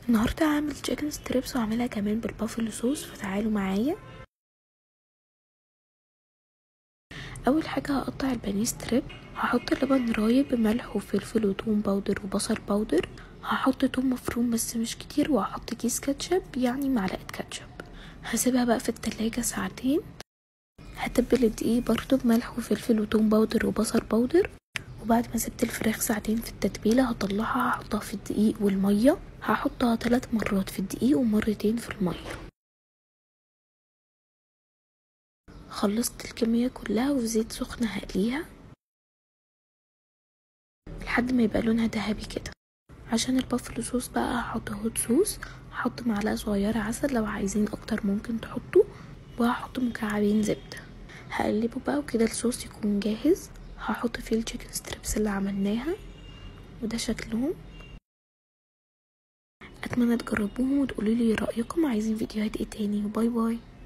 النهارده هعمل تشيكن ستريبس وهعملها كمان بالبافلو صوص فتعالوا معايا اول حاجه هقطع البانيه ستريب هحط لبن رايب بملح وفلفل وتوم باودر وبصل باودر هحط توم مفروم بس مش كتير وهحط كيس كاتشب يعني معلقه كاتشب هسيبها بقى في التلاجة ساعتين هتبل الدقيق برضو بملح وفلفل وتوم باودر وبصل باودر وبعد ما سبت الفراخ ساعتين في التتبيله هطلعها هحطها في الدقيق والميه هحطها ثلاث مرات في الدقيق ومرتين في الميه خلصت الكميه كلها وفي زيت سخن هقليها لحد ما يبقى لونها ذهبي كده عشان البافلو صوص بقى هحط هوت صوص هحط معلقه صغيره عسل لو عايزين اكتر ممكن تحطوا وهحط مكعبين زبده هقلبه بقى وكده الصوص يكون جاهز هحط فيه التشيكن ستريبس اللي عملناها وده شكلهم اتمنى تجربوهم وتقولوا لي رايكم عايزين فيديوهات ايه تاني وباي باي